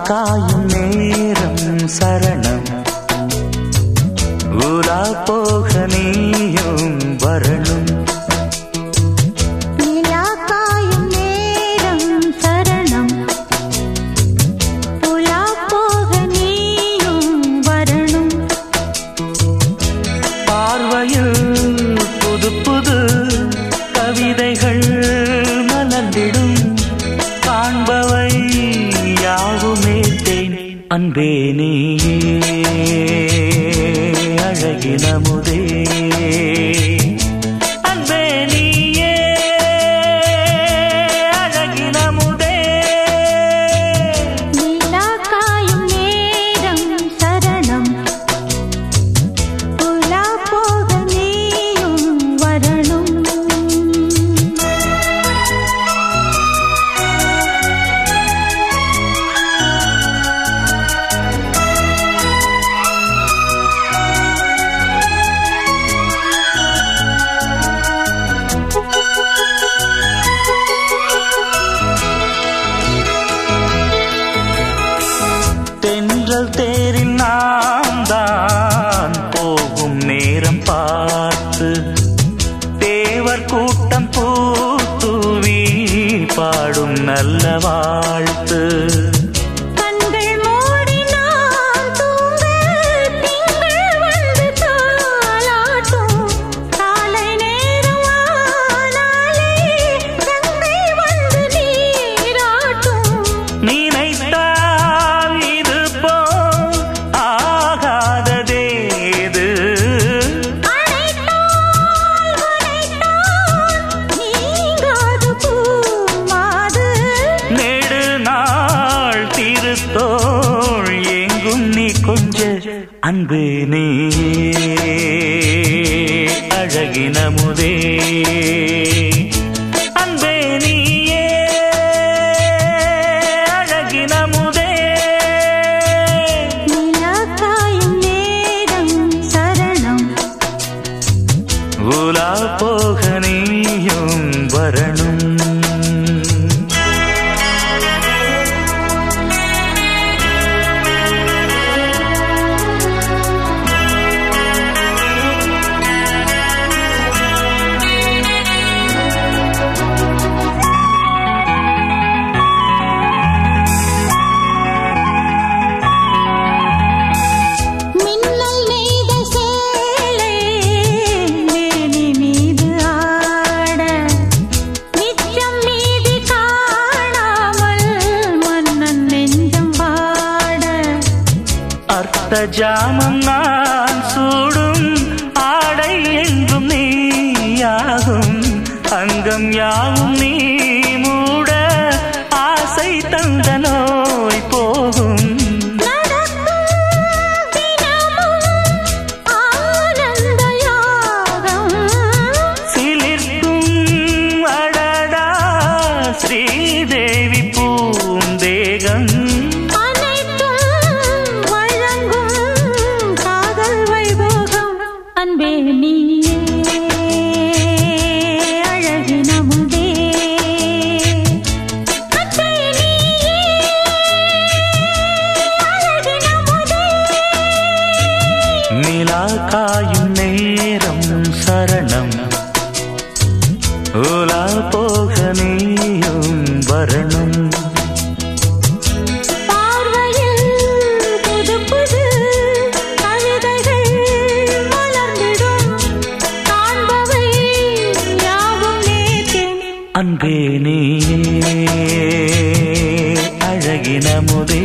காயும் நேரம் சரணம் உலா போக நீயும் வரணும் நிலா காயும் நேரம் சரணம் புலா போக நீயும் வரணும் பார்வையில் புது புது கவிதைகள் மலர்ந்திடும் காண்பவை யாவுமே தேன் அன்பே நீயே அழகினமுதே அன்பே நீயே அழகினமுதே நிலா காயும் நேரம் சரணம் புலா போக நீயும் வரணும் தென்றல் தேரில் நாம் தான் போகும் நேரம் பார்த்து தேவர் கூட்டம் பூத்துவி பாடும் நல்ல வாழ்த்து கண்கள் மூடி நான் தூங்க திங்கள் வந்து தாலாட்டும் காலை நேரம் ஆனாலே கங்கை வந்து நீராட்டும் நினைத்தால் இது போல் ஆகாததேது அழைத்தால் உரைத்தால் நீங்காது பூமாது நெடு நாள் திருத்தோள் எங்கும் நீ கொஞ்ச அன்பு நீ அழகினமுதே அன்பே நீயே அழகினமுதே நிலா காயும் நேரம் சரணம் உலா போக நீயும் வரணும் மின்னல் நெய்த சேலை மேனி மீது ஆட நிச்சம் மீதி காணாமல் மன்னன் நெஞ்சம் வாட அர்த்த ஜாமம் நான் சூடும் ஆடை என்றும் நீயாகும் அங்கம் யாவும் நீ மூட ஆசை தந்த நோய் போகும் நடக்கும் தினமும் ஆனந்த யாகம் சிலிர்க்கும் அடடா ஸ்ரீதேவி பூந்தேகம் அனைத்தும் வழங்கும் காதல் வைபோகம் அன்பே நீயே அழகினமுதே அன்பே நீயே அழகினமுதே நிலா காயும் நேரம் சரணம் உலா போக நீயும் வரணும் பார்வையில் புது புது கவிதைகள் மலர்ந்திடும் காண்பவை யாவும் நேர்த்தேன் அன்பே நீயே அழகினமுதே